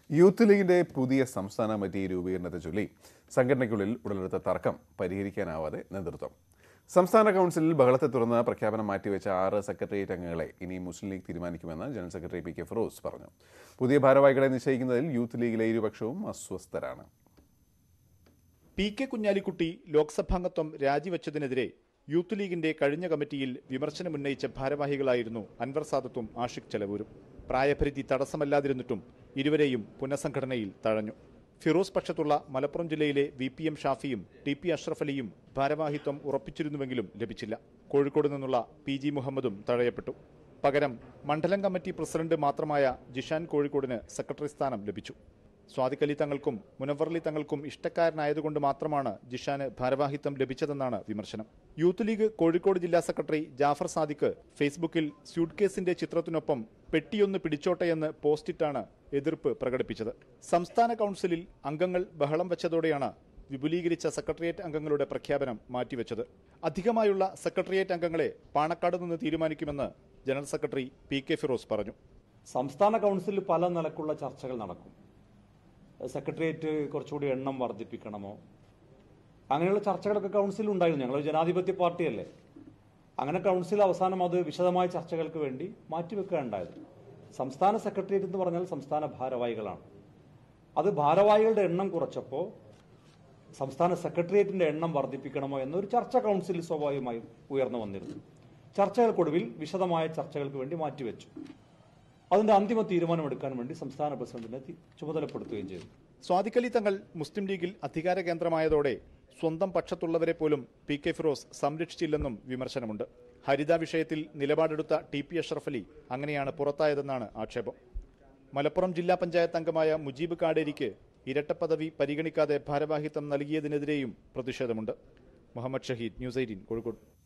youth ലീഗിന്റെ പുതിയ സംസ്ഥാന കമ്മിറ്റി രൂപീകരണത്തെ ചൊല്ലി സംഘടനയ്ക്കുള്ളിൽ ഉടലെടുത്ത തർക്കം പരിഹരിക്കാനാവാതെ നേതൃത്വം സംസ്ഥാന കൗൺസിലിൽ ബഹളത്തെ തുടർന്ന് പ്രഖ്യാപനം മാറ്റിവെച്ച ആറ് സെക്രട്ടേറിയറ്റ് അംഗങ്ങളെ ഇനി മുസ്ലിം ലീഗ് തീരുമാനിക്കുമെന്ന് ജനറൽ സെക്രട്ടറി പി കെ ഫിറോസ് പറഞ്ഞു പുതിയ ഭാരവാഹികളെ നിശ്ചയിക്കുന്നതിൽ യൂത്ത് ലീഗിലെ ഇരുപക്ഷവും അസ്വസ്ഥരാണ് പി കെ കുഞ്ഞാലിക്കുട്ടി ലോക്സഭാംഗത്വം രാജിവെച്ചതിനെതിരെ യൂത്ത് ലീഗിന്റെ കഴിഞ്ഞ കമ്മിറ്റിയിൽ വിമർശനമുന്നയിച്ച ഭാരവാഹികളായിരുന്നു അൻവർ സാദത്തും ആഷിഖ് ചെലവൂരും പ്രായപരിധി തടസ്സമല്ലാതിരുന്നിട്ടും ഇരുവരെയും പുനഃസംഘടനയിൽ തഴഞ്ഞു ഫിറോസ് പക്ഷത്തുള്ള മലപ്പുറം ജില്ലയിലെ വി പി എം ഷാഫിയും ടി പി അഷ്റഫ് അലിയും ഭാരവാഹിത്വം ഉറപ്പിച്ചിരുന്നുവെങ്കിലും ലഭിച്ചില്ല കോഴിക്കോട് നിന്നുള്ള പി ജി മുഹമ്മദും തഴയപ്പെട്ടു പകരം മണ്ഡലം കമ്മിറ്റി പ്രസിഡന്റ് മാത്രമായ ജിഷാൻ കോഴിക്കോടിന് സെക്രട്ടറി സ്ഥാനം ലഭിച്ചു സ്വാദിഖലി തങ്ങൾക്കും മുനവറലി തങ്ങൾക്കും ഇഷ്ടക്കാരനായതുകൊണ്ട് മാത്രമാണ് ജിഷാന് ഭാരവാഹിത്വം ലഭിച്ചതെന്നാണ് വിമർശനം യൂത്ത് ലീഗ് കോഴിക്കോട് ജില്ലാ സെക്രട്ടറി ജാഫർ സാദിഖ് ഫേസ്ബുക്കിൽ സ്യൂട്ട് കേസിന്റെ ചിത്രത്തിനൊപ്പം പെട്ടിയൊന്ന് പിടിച്ചോട്ടെയെന്ന് പോസ്റ്റിട്ടാണ് എതിർപ്പ് പ്രകടിപ്പിച്ചത് സംസ്ഥാന കൗൺസിലിൽ അംഗങ്ങൾ ബഹളം വെച്ചതോടെയാണ് വിപുലീകരിച്ച സെക്രട്ടേറിയറ്റ് അംഗങ്ങളുടെ പ്രഖ്യാപനം മാറ്റിവെച്ചത് അധികമായുള്ള സെക്രട്ടേറിയറ്റ് അംഗങ്ങളെ പാണക്കാട് നിന്ന് തീരുമാനിക്കുമെന്ന് ജനറൽ സെക്രട്ടറി പി കെ ഫിറോസ് പറഞ്ഞു സംസ്ഥാന കൗൺസിലിൽ പല നിലക്കുള്ള ചർച്ചകൾ നടക്കും സെക്രട്ടേറിയറ്റ് കുറച്ചുകൂടി എണ്ണം വർദ്ധിപ്പിക്കണമോ അങ്ങനെയുള്ള ചർച്ചകളൊക്കെ കൗൺസിലിൽ ഉണ്ടായിരുന്നു ഞങ്ങൾ ജനാധിപത്യ പാർട്ടിയല്ലേ അങ്ങനെ കൗൺസിൽ അവസാനം അത് വിശദമായ ചർച്ചകൾക്ക് വേണ്ടി മാറ്റിവെക്കുകയുണ്ടായത് സംസ്ഥാന സെക്രട്ടേറിയറ്റ് എന്ന് പറഞ്ഞാൽ സംസ്ഥാന ഭാരവാഹികളാണ് അത് ഭാരവാഹികളുടെ എണ്ണം കുറച്ചപ്പോൾ സംസ്ഥാന സെക്രട്ടേറിയറ്റിന്റെ എണ്ണം വർദ്ധിപ്പിക്കണമോ എന്നൊരു ചർച്ച കൗൺസിലിൽ സ്വാഭാവികമായും ഉയർന്നു വന്നിരുന്നു ചർച്ചകൾക്കൊടുവിൽ വിശദമായ ചർച്ചകൾക്ക് വേണ്ടി മാറ്റിവെച്ചു അതിന്റെ അന്തിമ തീരുമാനമെടുക്കാൻ വേണ്ടി സംസ്ഥാന പ്രസിഡന്റിനെ തി- ചുമതലപ്പെടുത്തുകയും ചെയ്തു സ്വാദിഖലി തങ്ങൾ മുസ്ലിം ലീഗിൽ അധികാര കേന്ദ്രമായതോടെ സ്വന്തം പക്ഷത്തുള്ളവരെ പോലും പി കെ ഫിറോസ് സംരക്ഷിച്ചില്ലെന്നും വിമർശനമുണ്ട് ഹരിത വിഷയത്തിൽ നിലപാടെടുത്ത ടി പി അഷ്റഫ് അലി അങ്ങനെയാണ് പുറത്തായതെന്നാണ് ആക്ഷേപം മലപ്പുറം ജില്ലാ പഞ്ചായത്ത് അംഗമായ മുജീബ് കാടേരിക്ക് ഇരട്ടപ്പദവി പരിഗണിക്കാതെ ഭാരവാഹിത്വം നൽകിയതിനെതിരെയും പ്രതിഷേധമുണ്ട് മുഹമ്മദ് ഷഹീദ് ന്യൂസ് എയ്റ്റീൻ കോഴിക്കോട്